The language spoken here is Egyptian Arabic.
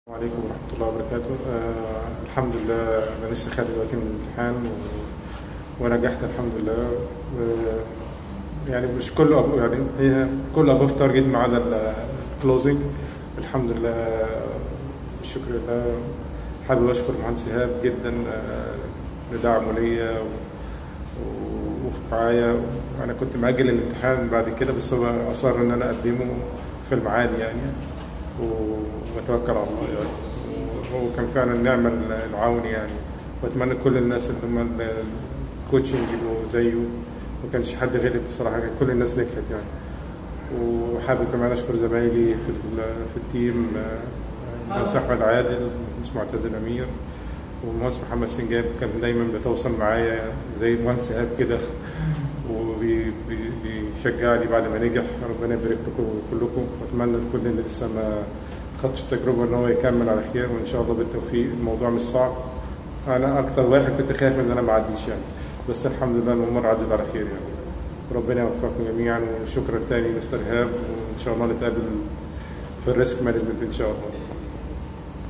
السلام عليكم ورحمة الله وبركاته آه الحمد لله أنا لسه خارج دلوقتي من الامتحان و... ونجحت الحمد لله و... يعني مش كله أبو يعني هي كله أبوف تارجت ما عدا الكلوزنج الحمد لله الشكر لله حابب أشكر المهندس إيهاب جدا آه لدعمه ليا و... ووقف معايا أنا كنت مأجل الامتحان بعد كده بس هو أصر إن أنا أقدمه في الميعاد يعني واتوكل على الله يعني وهو كان فعلا نعمة العون يعني واتمنى كل الناس اللي هم الكوتشنج يبقوا زيه ما كانش حد غلب بصراحه كان كل الناس نجحت يعني وحابب كمان اشكر زمايلي في في التيم المهندس احمد عادل المهندس معتز الامير والمهندس محمد سنجاب كان دايما بيتواصل معايا زي المهندس ايهاب كده وبيشجعني بعد ما نجح ربنا يبارك لكم كلكم واتمنى لكل اللي لسه ما خدش التجربه ان هو يكمل على خير وان شاء الله بالتوفيق الموضوع مش صعب انا اكتر واحد كنت خايف ان انا ما اعديش يعني بس الحمد لله الامور عدت على خير يعني ربنا يوفقكم جميعا وشكرا تاني مستر ايهاب وان شاء الله نتقابل في الريسك مانجمنت ان شاء الله